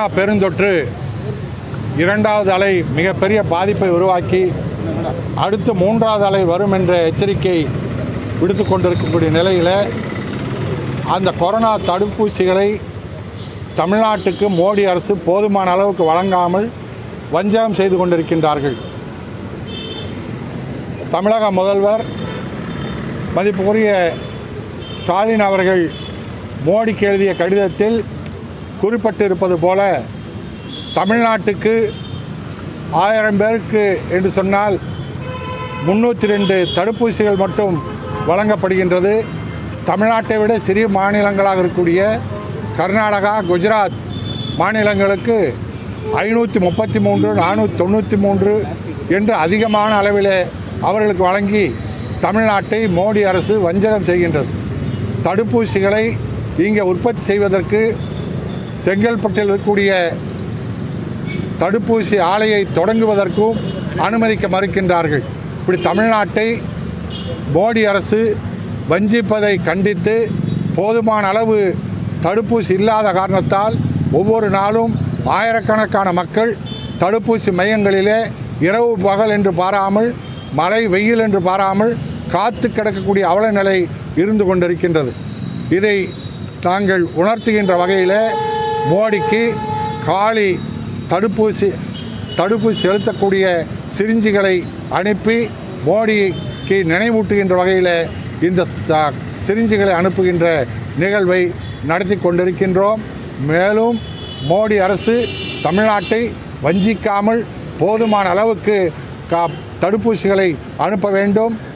பெருந்தொற்று இரண்டாவது அலை மிகப்பெரிய பாதிப்பை உருவாக்கி அடுத்து மூன்றாவது அலை வரும் என்ற எச்சரிக்கை விடுத்து கொண்டிருக்கக்கூடிய நிலையில் அந்த கொரோனா தடுப்பூசிகளை தமிழ்நாட்டுக்கு மோடி அரசு போதுமான அளவுக்கு வழங்காமல் வஞ்சகம் செய்து கொண்டிருக்கின்றார்கள் தமிழக முதல்வர் மதிப்புக்குரிய ஸ்டாலின் அவர்கள் மோடிக்கு எழுதிய கடிதத்தில் குறிப்பிட்டிருப்பது போல தமிழ்நாட்டுக்கு ஆயிரம் பேருக்கு என்று சொன்னால் முந்நூற்றி ரெண்டு தடுப்பூசிகள் மட்டும் வழங்கப்படுகின்றது தமிழ்நாட்டை விட சிறிய மாநிலங்களாக இருக்கக்கூடிய கர்நாடகா குஜராத் மாநிலங்களுக்கு ஐநூற்றி முப்பத்தி மூன்று நானூற்றி தொண்ணூற்றி மூன்று என்று அதிகமான அளவில் அவர்களுக்கு வழங்கி தமிழ்நாட்டை மோடி அரசு வஞ்சகம் செய்கின்றது தடுப்பூசிகளை இங்கே உற்பத்தி செய்வதற்கு செங்கல்பட்டில் இருக்கக்கூடிய தடுப்பூசி ஆலையை தொடங்குவதற்கும் அனுமதிக்க மறுக்கின்றார்கள் இப்படி தமிழ்நாட்டை மோடி அரசு வஞ்சிப்பதை கண்டித்து போதுமான அளவு தடுப்பூசி இல்லாத காரணத்தால் ஒவ்வொரு நாளும் ஆயிரக்கணக்கான மக்கள் தடுப்பூசி மையங்களிலே இரவு பகல் என்று பாராமல் மழை வெயில் என்று பாராமல் காத்து கிடக்கக்கூடிய அவல நிலை இருந்து கொண்டிருக்கின்றது இதை நாங்கள் உணர்த்துகின்ற வகையில் மோடிக்கு காலி தடுப்பூசி தடுப்பூசி செலுத்தக்கூடிய சிரிஞ்சிகளை அனுப்பி மோடிக்கு நினைவூட்டுகின்ற வகையில் இந்த த- சிரிஞ்சிகளை அனுப்புகின்ற நிகழ்வை நடத்தி கொண்டிருக்கின்றோம் மேலும் மோடி அரசு தமிழ்நாட்டை வஞ்சிக்காமல் போதுமான அளவுக்கு கா தடுப்பூசிகளை அனுப்ப வேண்டும்